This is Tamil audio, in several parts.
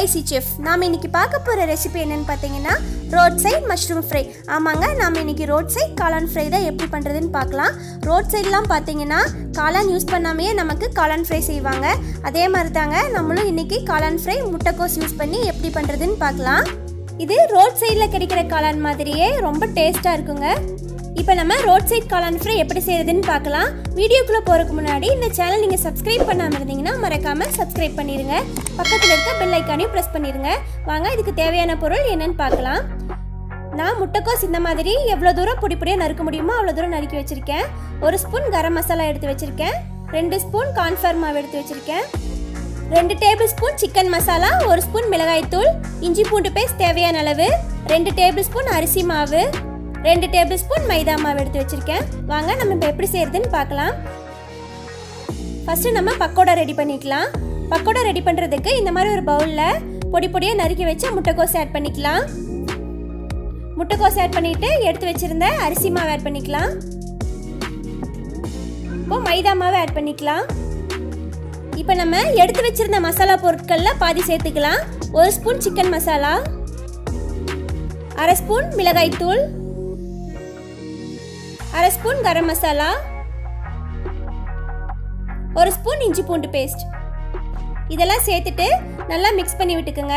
ஐசி செஃப் நாம் இன்னைக்கு பார்க்க போகிற ரெசிபி என்னன்னு பார்த்தீங்கன்னா ரோட் சைட் மஷ்ரூம் ஃப்ரை ஆமாங்க நாம் இன்னைக்கு ரோட் சைட் காளான் ஃப்ரை தான் எப்படி பண்ணுறதுன்னு பார்க்கலாம் ரோட் சைட்லாம் பார்த்தீங்கன்னா காளான் யூஸ் பண்ணாமையே நமக்கு காளான் ஃப்ரை செய்வாங்க அதே மாதிரி தாங்க நம்மளும் இன்னைக்கு காளான் ஃப்ரை முட்டைக்கோஸ் யூஸ் பண்ணி எப்படி பண்ணுறதுன்னு பார்க்கலாம் இது ரோட் சைடில் கிடைக்கிற காளான் மாதிரியே ரொம்ப டேஸ்ட்டாக இருக்குங்க இப்போ நம்ம ரோட் சைட் காளான் ஃப்ரை எப்படி செய்யறதுன்னு பார்க்கலாம் வீடியோக்குள்ளே போகிறதுக்கு முன்னாடி இந்த சேனல் நீங்கள் சப்ஸ்கிரைப் பண்ணாமல் இருந்தீங்கன்னா மறக்காமல் சப்ஸ்கிரைப் பண்ணிடுங்க பக்கத்தில் இருக்க பெல் ஐக்கானையும் ப்ரெஸ் பண்ணிடுங்க வாங்க இதுக்கு தேவையான பொருள் என்னன்னு பார்க்கலாம் நான் முட்டைக்கோஸ் இந்த மாதிரி எவ்வளோ தூரம் பொடி பொடியாக நறுக்க முடியுமோ அவ்வளோ தூரம் நறுக்கி வச்சுருக்கேன் ஒரு ஸ்பூன் கரம் மசாலா எடுத்து வச்சுருக்கேன் ரெண்டு ஸ்பூன் கார்ன்ஃப்ளவர் மாவு எடுத்து வச்சுருக்கேன் ரெண்டு டேபிள் ஸ்பூன் சிக்கன் மசாலா ஒரு ஸ்பூன் மிளகாய்த்தூள் இஞ்சி பூண்டு பேஸ்ட் தேவையான அளவு ரெண்டு டேபிள் ஸ்பூன் அரிசி மாவு ரெண்டு டேபிள் ஸ்பூன் மைதா மாவு எடுத்து வச்சுருக்கேன் வாங்க நம்ம இப்போ எப்படி செய்யறதுன்னு பார்க்கலாம் ஃபஸ்ட்டு நம்ம பக்கோடா ரெடி பண்ணிக்கலாம் பக்கோடா ரெடி பண்ணுறதுக்கு இந்த மாதிரி ஒரு பவுலில் பொடி பொடியாக நறுக்கி வச்சு முட்டைக்கோஸ் ஆட் பண்ணிக்கலாம் முட்டைக்கோஸ் ஆட் பண்ணிவிட்டு எடுத்து வச்சுருந்த அரிசி மாவு ஆட் பண்ணிக்கலாம் இப்போ மைதா மாவு ஆட் பண்ணிக்கலாம் இப்போ நம்ம எடுத்து வச்சிருந்த மசாலா பொருட்களில் பாதி சேர்த்துக்கலாம் ஒரு ஸ்பூன் சிக்கன் மசாலா அரை ஸ்பூன் மிளகாய்த்தூள் அரை ஸ்பூன் கரம் மசாலா ஒரு ஸ்பூன் இஞ்சி பூண்டு பேஸ்ட் இதெல்லாம் சேர்த்துட்டு நல்லா மிக்ஸ் பண்ணி விட்டுக்குங்க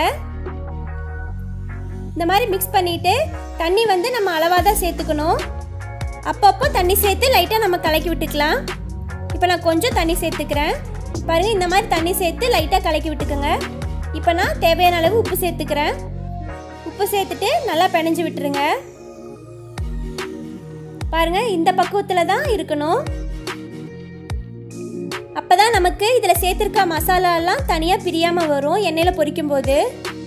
இந்த மாதிரி மிக்ஸ் பண்ணிட்டு தண்ணி வந்து நம்ம அளவாக தான் சேர்த்துக்கணும் அப்பப்போ தண்ணி சேர்த்து லைட்டாக நம்ம கலக்கி விட்டுக்கலாம் இப்போ நான் கொஞ்சம் தண்ணி சேர்த்துக்கிறேன் பாருங்கள் இந்த மாதிரி தண்ணி சேர்த்து லைட்டாக கலக்கி விட்டுக்கோங்க இப்போ நான் தேவையான அளவு உப்பு சேர்த்துக்கிறேன் உப்பு சேர்த்துட்டு நல்லா பிணைஞ்சு விட்டுருங்க பாருங்க இந்த பக்குவத்தில் தான் இருக்கணும் அப்போ தான் நமக்கு இதில் சேர்த்துருக்க மசாலாலாம் தனியாக பிரியாமல் வரும் எண்ணெயில் பொரிக்கும் போது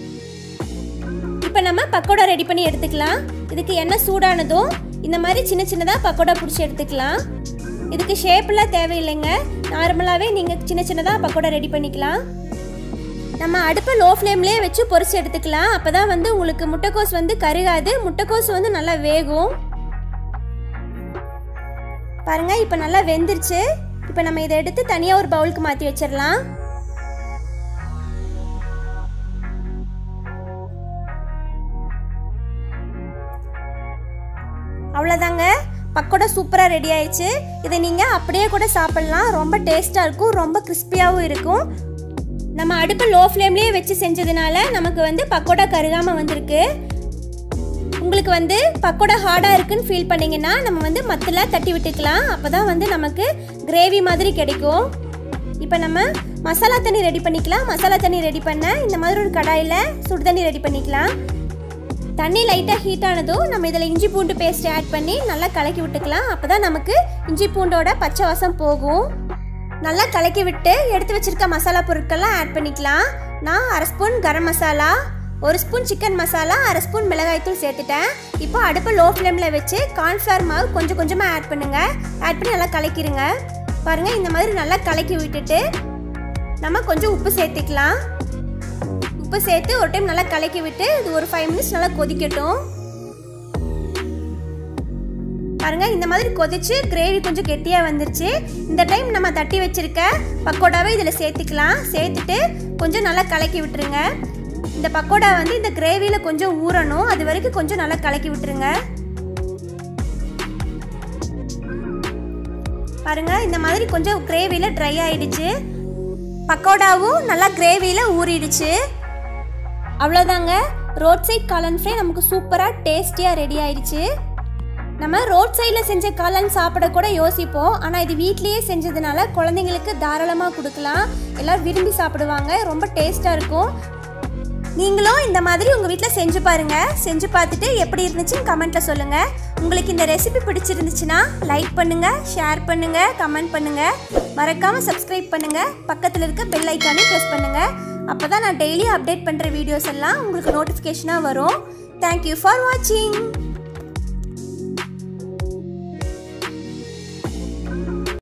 இப்போ நம்ம பக்கோடா ரெடி பண்ணி எடுத்துக்கலாம் இதுக்கு எண்ணெய் சூடானதும் இந்த மாதிரி சின்ன சின்னதாக பக்கோடா பிடிச்சி எடுத்துக்கலாம் இதுக்கு ஷேப்லாம் தேவையில்லைங்க நார்மலாகவே நீங்கள் சின்ன சின்னதாக பக்கோடா ரெடி பண்ணிக்கலாம் நம்ம அடுப்பை லோ ஃப்ளேம்லேயே வச்சு பொரிச்சு எடுத்துக்கலாம் அப்போ தான் வந்து உங்களுக்கு முட்டைக்கோஸ் வந்து கருகாது முட்டைக்கோஸ் வந்து நல்லா வேகும் பாருங்க இப்போ நல்லா வெந்துருச்சு இப்போ நம்ம இதை எடுத்து தனியாக ஒரு பவுலுக்கு மாற்றி வச்சிடலாம் அவ்வளோதாங்க பக்கோடா சூப்பராக ரெடி ஆயிடுச்சு இதை நீங்கள் அப்படியே கூட சாப்பிட்லாம் ரொம்ப டேஸ்ட்டாக இருக்கும் ரொம்ப கிறிஸ்பியாகவும் இருக்கும் நம்ம அடுப்பு லோ ஃப்ளேம்லேயே வச்சு செஞ்சதுனால நமக்கு வந்து பக்கோடா கருகாமல் வந்திருக்கு உங்களுக்கு வந்து பக்கோடா ஹார்டாக இருக்குன்னு ஃபீல் பண்ணிங்கன்னா நம்ம வந்து மத்தில் தட்டி விட்டுக்கலாம் அப்போ தான் வந்து நமக்கு கிரேவி மாதிரி கிடைக்கும் இப்போ நம்ம மசாலா தண்ணி ரெடி பண்ணிக்கலாம் மசாலா தண்ணி ரெடி பண்ண இந்த மாதிரி ஒரு கடாயில் சுடு தண்ணி ரெடி பண்ணிக்கலாம் தண்ணி லைட்டாக ஹீட் ஆனதும் நம்ம இதில் இஞ்சி பூண்டு பேஸ்ட் ஆட் பண்ணி நல்லா கலக்கி விட்டுக்கலாம் அப்போ தான் நமக்கு இஞ்சி பூண்டோட பச்சை வாசம் போகும் நல்லா கலக்கி விட்டு எடுத்து வச்சிருக்க மசாலா பொருட்கள்லாம் ஆட் பண்ணிக்கலாம் நான் அரை ஸ்பூன் கரம் மசாலா ஒரு ஸ்பூன் சிக்கன் மசாலா அரை ஸ்பூன் மிளகாய்த்தூள் சேர்த்துட்டேன் இப்போ அடுப்பு லோ ஃப்ளேமில் வச்சு கார்ன்ஃப்ளவர் மாவு கொஞ்சம் கொஞ்சமாக ஆட் பண்ணுங்கள் ஆட் பண்ணி நல்லா கலக்கிடுங்க பாருங்கள் இந்த மாதிரி நல்லா கலக்கி விட்டுட்டு நம்ம கொஞ்சம் உப்பு சேர்த்துக்கலாம் உப்பு சேர்த்து ஒரு டைம் நல்லா கலக்கி விட்டு இது ஒரு ஃபைவ் மினிட்ஸ் நல்லா கொதிக்கட்டும் பாருங்க இந்த மாதிரி கொதிச்சு கிரேவி கொஞ்சம் கெட்டியாக வந்துருச்சு இந்த டைம் நம்ம தட்டி வச்சிருக்க பக்கோடாவை இதில் சேர்த்துக்கலாம் சேர்த்துட்டு கொஞ்சம் நல்லா கலக்கி விட்டுருங்க இந்த பக்கோடா வந்து இந்த கிரேவியில் கொஞ்சம் ஊறணும் அது வரைக்கும் கொஞ்சம் நல்லா கலக்கி விட்டுருங்க பாருங்க இந்த மாதிரி கொஞ்சம் கிரேவியில் ட்ரை ஆயிடுச்சு பக்கோடாவும் நல்லா கிரேவியில் ஊறிடுச்சு அவ்வளோதாங்க ரோட் சைட் காளான் ஃப்ரை நமக்கு சூப்பராக டேஸ்டியாக ரெடி ஆயிடுச்சு நம்ம ரோட் சைடில் செஞ்ச காளான் சாப்பிட கூட யோசிப்போம் ஆனால் இது வீட்லேயே செஞ்சதுனால குழந்தைங்களுக்கு தாராளமாக கொடுக்கலாம் எல்லாம் விரும்பி சாப்பிடுவாங்க ரொம்ப டேஸ்ட்டாக இருக்கும் நீங்களும் இந்த மாதிரி உங்கள் வீட்டில் செஞ்சு பாருங்கள் செஞ்சு பார்த்துட்டு எப்படி இருந்துச்சுன்னு கமெண்ட்டில் சொல்லுங்கள் உங்களுக்கு இந்த ரெசிபி பிடிச்சிருந்துச்சுன்னா லைக் பண்ணுங்கள் ஷேர் பண்ணுங்கள் கமெண்ட் பண்ணுங்கள் மறக்காமல் சப்ஸ்கிரைப் பண்ணுங்கள் பக்கத்தில் இருக்க பெல் ஐக்கானையும் ப்ரெஸ் பண்ணுங்கள் அப்போ தான் நான் டெய்லி அப்டேட் பண்ணுற வீடியோஸ் எல்லாம் உங்களுக்கு நோட்டிஃபிகேஷனாக வரும் தேங்க்யூ ஃபார் வாட்சிங்